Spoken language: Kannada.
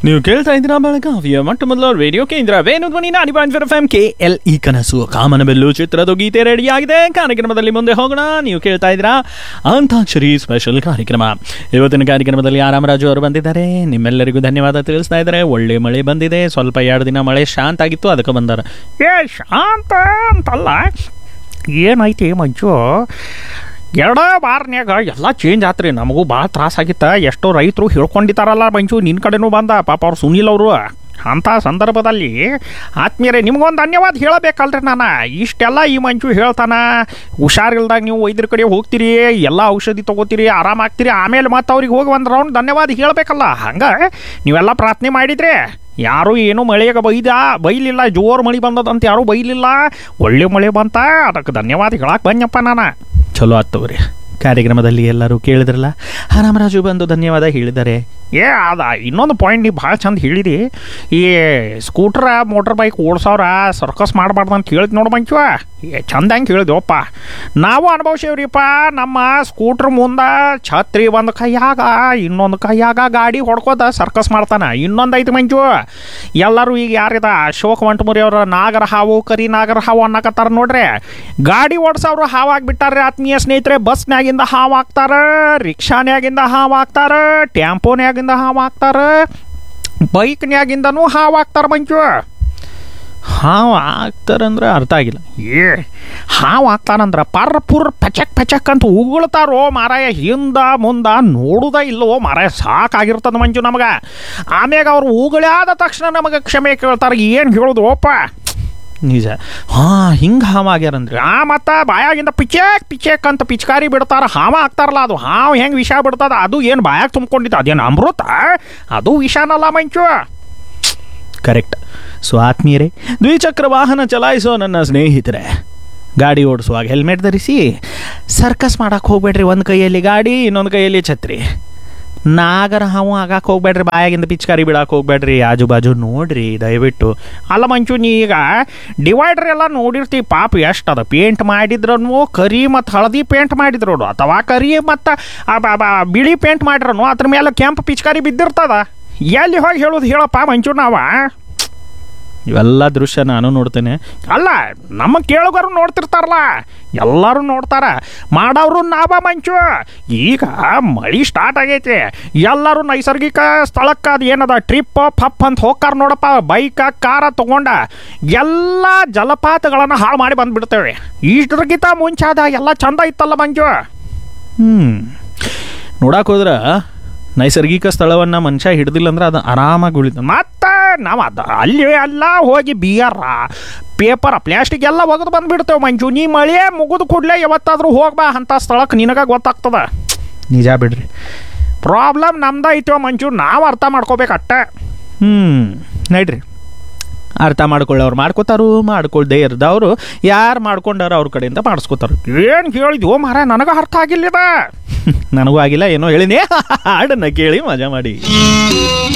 ನೀವು ಕೇಳ್ತಾ ಇದ್ದೀರಾ ಬೆಳಗಾವಿಯ ಮೊಟ್ಟ ಮೊದಲ ರೇಡಿಯೋ ಕೇಂದ್ರ ವೇಣು ಧ್ವನಿ ನಾಡಿ point F M K L E ಕನಸು ಕಾಮನಬೆಲ್ಲು ಚಿತ್ರದ ಗೀತೆ ರೆಡಿಯಾಗಿದೆ ಕಾರ್ಯಕ್ರಮದಲ್ಲಿ ಮುಂದೆ ಹೋಗೋಣ ನೀವು ಕೇಳ್ತಾ ಇದ್ದೀರಾ ಅಂತಾಕ್ಷರಿ ಸ್ಪೆಷಲ್ ಕಾರ್ಯಕ್ರಮ ಇವತ್ತಿನ ಕಾರ್ಯಕ್ರಮದಲ್ಲಿ ಆರಾಮರಾಜು ಅವರು ಬಂದಿದ್ದಾರೆ ನಿಮ್ಮೆಲ್ಲರಿಗೂ ಧನ್ಯವಾದ ತಿಳಿಸ್ತಾ ಇದ್ದಾರೆ ಒಳ್ಳೆ ಮಳೆ ಬಂದಿದೆ ಸ್ವಲ್ಪ ಎರಡು ದಿನ ಮಳೆ ಶಾಂತ ಆಗಿತ್ತು ಅದಕ್ಕೆ ಬಂದಾರ ಏ ಶಾಂತ ಅಂತಲ್ಲ ಏನೈತಿ ಮಂಜು ಎರಡ ಬಾರ್ನ್ಯಾಗ ಎಲ್ಲ ಚೇಂಜ್ ಆತ್ರಿ ನಮಗೂ ಭಾಳ ತ್ರಾಸಾಗಿತ್ತ ಎಷ್ಟೋ ರೈತರು ಹೇಳ್ಕೊಂಡಿದ್ದಾರಲ್ಲ ಮಂಜು ನಿನ್ನ ಕಡೆನೂ ಬಂದ ಪಾಪ ಅವ್ರು ಸುನೀಲ್ ಅವರು ಅಂಥ ಸಂದರ್ಭದಲ್ಲಿ ಆತ್ಮೀಯರೇ ನಿಮ್ಗೊಂದು ಧನ್ಯವಾದ ಹೇಳಬೇಕಲ್ರಿ ನಾನು ಇಷ್ಟೆಲ್ಲ ಈ ಮಂಜು ಹೇಳ್ತಾನ ಹುಷಾರಿಲ್ದಾಗ ನೀವು ವೈದ್ಯರ ಕಡೆ ಹೋಗ್ತೀರಿ ಎಲ್ಲ ಔಷಧಿ ತೊಗೋತೀರಿ ಆರಾಮಾಗ್ತೀರಿ ಆಮೇಲೆ ಮತ್ತೆ ಅವ್ರಿಗೆ ಹೋಗಿ ಒಂದು ರೌಂಡ್ ಧನ್ಯವಾದ ಹೇಳಬೇಕಲ್ಲ ಹಂಗೆ ನೀವೆಲ್ಲ ಪ್ರಾರ್ಥನೆ ಮಾಡಿದ್ರೆ ಯಾರು ಏನು ಮಳೆಗೆ ಬೈದ ಬೈಲಿಲ್ಲ ಜೋರು ಮಳೆ ಬಂದದಂತ ಯಾರೂ ಬೈಲಿಲ್ಲ ಒಳ್ಳೆ ಮಳೆ ಬಂತ ಅದಕ್ಕೆ ಧನ್ಯವಾದ ಹೇಳಕ್ಕೆ ಬಂದಪ್ಪ ನಾನು ಚಲೋ ಆತ್ತವ್ರಿ ಕಾರ್ಯಕ್ರಮದಲ್ಲಿ ಎಲ್ಲರೂ ಕೇಳಿದ್ರಲ್ಲ ಆರಾಮರಾಜು ಬಂದು ಧನ್ಯವಾದ ಹೇಳಿದ್ದಾರೆ ಏ ಅದ ಇನ್ನೊಂದು ಪಾಯಿಂಟ್ ನೀವು ಭಾಳ ಚಂದ ಹೇಳಿದಿ ಈ ಸ್ಕೂಟ್ರ ಮೋಟ್ರ್ ಬೈಕ್ ಓಡ್ಸೋರ ಸರ್ಕಸ್ ಮಾಡಬಾರ್ದು ಅಂತ ಕೇಳಿದ್ ನೋಡು ಮಂಚುವ ಏ ಚಂದ ಹೆಂಗೆ ಕೇಳಿದ್ವಪ್ಪ ನಾವು ಅನುಭವಿಸೇವ್ರಿಪ್ಪ ನಮ್ಮ ಸ್ಕೂಟ್ರ್ ಮುಂದೆ ಛತ್ರಿ ಒಂದು ಕೈಯಾಗ ಇನ್ನೊಂದು ಕೈಯಾಗ ಗಾಡಿ ಹೊಡ್ಕೋತ ಸರ್ಕಸ್ ಮಾಡ್ತಾನೆ ಇನ್ನೊಂದು ಐತಿ ಮಂಜು ಎಲ್ಲರೂ ಈಗ ಯಾರಿದ ಅಶೋಕ್ ವಂಟಮುರಿ ಅವರ ನಾಗರ ಹಾವು ಕರಿ ನಾಗರ ಹಾವು ಅನ್ನಕತ್ತಾರ ನೋಡ್ರಿ ಗಾಡಿ ಓಡ್ಸೋರು ಹಾವಾಗ್ಬಿಟ್ಟಾರ್ರಿ ಆತ್ಮೀಯ ಸ್ನೇಹಿತರೆ ಬಸ್ನ್ಯಾಗಿಂದ ಹಾವು ಹಾಕ್ತಾರ ರಿಕ್ಷಾನ್ಯಾಗಿಂದ ಹಾವು ಹಾಕ್ತಾರ ಟ್ಯಾಂಪೋನ್ಯಾಗಿಂದ ಹಾವು ಹಾಕ್ತಾರ ಬೈಕ್ನ್ಯಾಗಿಂದನೂ ಹಾವು ಹಾಕ್ತಾರ ಮಂಜು ಹಾವು ಆಗ್ತಾರಂದ್ರೆ ಅರ್ಥ ಆಗಿಲ್ಲ ಏ ಹಾವು ಹಾಕ್ತಾನಂದ್ರ ಪರ್ ಪುರ್ ಪಚಕ್ ಪಚಕ್ ಅಂತ ಉಗುಳ್ತಾರೋ ಮಾರಾಯ ಹಿಂದ ಮುಂದ ನೋಡುದ ಇಲ್ಲವೋ ಮಾರಾಯ ಸಾಕಾಗಿರ್ತದ ಮಂಜು ನಮಗ ಆಮ್ಯಾಗ ಅವ್ರು ಉಗುಳ್ಯಾದ ತಕ್ಷಣ ನಮಗೆ ಕ್ಷಮೆ ಕೇಳ್ತಾರ ಏನು ಹೇಳೋದು ಓಪ ನಿಜ ಹಾಂ ಹಿಂಗೆ ಹಾವು ಆಗ್ಯಾರಂದ್ರೆ ಆ ಮತ್ತ ಬಾಯಾಗಿಂದ ಪಿಚೇಕ್ ಪಿಚೇಕ್ ಅಂತ ಪಿಚಕಾರಿ ಬಿಡ್ತಾರ ಹಾವ ಹಾಕ್ತಾರಲ್ಲ ಅದು ಹಾವು ಹೆಂಗೆ ವಿಷ ಬಿಡ್ತದ ಅದು ಏನು ಬಾಯಾಗ ತುಂಬ್ಕೊಂಡಿತ್ತು ಅದೇನು ಅಮೃತ ಅದು ವಿಷನಲ್ಲ ಮಂಚು ಕರೆಕ್ಟ್ ಸೊ ಆತ್ಮೀಯರೇ ದ್ವಿಚಕ್ರ ವಾಹನ ಚಲಾಯಿಸೋ ನನ್ನ ಸ್ನೇಹಿತರೆ ಗಾಡಿ ಓಡಿಸುವಾಗ ಹೆಲ್ಮೆಟ್ ಧರಿಸಿ ಸರ್ಕಸ್ ಮಾಡಕ್ಕೆ ಹೋಗ್ಬೇಡ್ರಿ ಒಂದು ಕೈಯಲ್ಲಿ ಗಾಡಿ ಇನ್ನೊಂದು ಕೈಯಲ್ಲಿ ಛತ್ರಿ ನಾಗರ ಹಾವು ಆಗಕ್ಕೆ ಹೋಗ್ಬೇಡ್ರಿ ಬಾಯಾಗಿಂದ ಪಿಚ್ಕಾರಿ ಬಿಡಕ್ಕೆ ಹೋಗ್ಬೇಡ್ರಿ ಆಜು ಬಾಜು ನೋಡ್ರಿ ದಯವಿಟ್ಟು ಅಲ್ಲ ಮಂಚು ನೀ ಈಗ ಡಿವೈಡರ್ ಎಲ್ಲ ನೋಡಿರ್ತಿ ಪಾಪ ಎಷ್ಟು ಅದ ಪೇಂಟ್ ಮಾಡಿದ್ರೂ ಕರಿ ಮತ್ತು ಹಳದಿ ಪೇಂಟ್ ಮಾಡಿದ್ರು ಅಥವಾ ಕರಿ ಮತ್ತು ಬಿಳಿ ಪೇಂಟ್ ಮಾಡಿರನು ಅದ್ರ ಮೇಲೆ ಕೆಂಪು ಪಿಚ್ಕಾರಿ ಬಿದ್ದಿರ್ತದ ಎಲ್ಲಿ ಹೋಗಿ ಹೇಳೋದು ಹೇಳಪ್ಪ ಮಂಚು ನಾವ ಇವೆಲ್ಲ ದೃಶ್ಯ ನಾನು ನೋಡ್ತೇನೆ ಅಲ್ಲ ನಮ್ಮ ಕೇಳುಗರು ನೋಡ್ತಿರ್ತಾರಲ್ಲ ಎಲ್ಲರೂ ನೋಡ್ತಾರ ಮಾಡವ್ರು ನಾವ ಮಂಚು ಈಗ ಮಳಿ ಸ್ಟಾರ್ಟ್ ಆಗೈತಿ ಎಲ್ಲರೂ ನೈಸರ್ಗಿಕ ಸ್ಥಳಕ್ಕೆ ಅದು ಏನದ ಟ್ರಿಪ್ ಫಪ್ ಅಂತ ಹೋಗ್ತಾರ ನೋಡಪ್ಪ ಬೈಕ ಕಾರ ತಗೊಂಡ ಎಲ್ಲ ಜಲಪಾತಗಳನ್ನು ಹಾಳು ಮಾಡಿ ಬಂದ್ಬಿಡ್ತೇವೆ ಇಷ್ಟರಿಗಿಂತ ಮುಂಚೆ ಅದ ಎಲ್ಲ ಚಂದ ಇತ್ತಲ್ಲ ಮಂಜು ಹ್ಞೂ ನೋಡಕ್ಕೆ ಹೋದ್ರೆ ನೈಸರ್ಗಿಕ ಸ್ಥಳವನ್ನು ಮನುಷ್ಯ ಹಿಡ್ದಿಲ್ಲ ಅಂದ್ರೆ ಅದು ಆರಾಮಾಗಿ ಉಳಿದ ಮತ್ತೆ ನಾವು ಅದ ಅಲ್ಲಿ ಎಲ್ಲ ಹೋಗಿ ಬಿಯರ್ ಪೇಪರ್ ಪ್ಲಾಸ್ಟಿಕ್ ಎಲ್ಲ ಒಗೆದು ಬಂದ್ಬಿಡ್ತೇವೆ ಮಂಜು ನೀ ಮಳೆ ಮುಗಿದು ಕೂಡಲೇ ಯಾವತ್ತಾದ್ರೂ ಹೋಗ್ಬಾ ಅಂತ ಸ್ಥಳಕ್ಕೆ ನಿನಗ ಗೊತ್ತಾಗ್ತದ ನಿಜ ಬಿಡ್ರಿ ಪ್ರಾಬ್ಲಮ್ ನಮ್ದ ಐತೋ ಮಂಜು ನಾವು ಅರ್ಥ ಮಾಡ್ಕೋಬೇಕಟ್ಟ ಹ್ಞೂ ನಡ್ರಿ ಅರ್ಥ ಮಾಡ್ಕೊಳ್ಳೋರು ಮಾಡ್ಕೋತಾರು ಮಾಡ್ಕೊಳ್ದೇ ಇರ್ದವರು ಯಾರು ಮಾಡ್ಕೊಂಡಾರ ಅವ್ರ ಕಡೆಯಿಂದ ಮಾಡಿಸ್ಕೋತಾರ ಏನು ಹೇಳಿದ್ವು ಮಾರ ನನಗ ಅರ್ಥ ಆಗಿಲ್ಲದ ನನಗೂ ಆಗಿಲ್ಲ ಏನೋ ಹೇಳಿನಿ ಹಾಡನ್ನ ಕೇಳಿ ಮಜಾ ಮಾಡಿ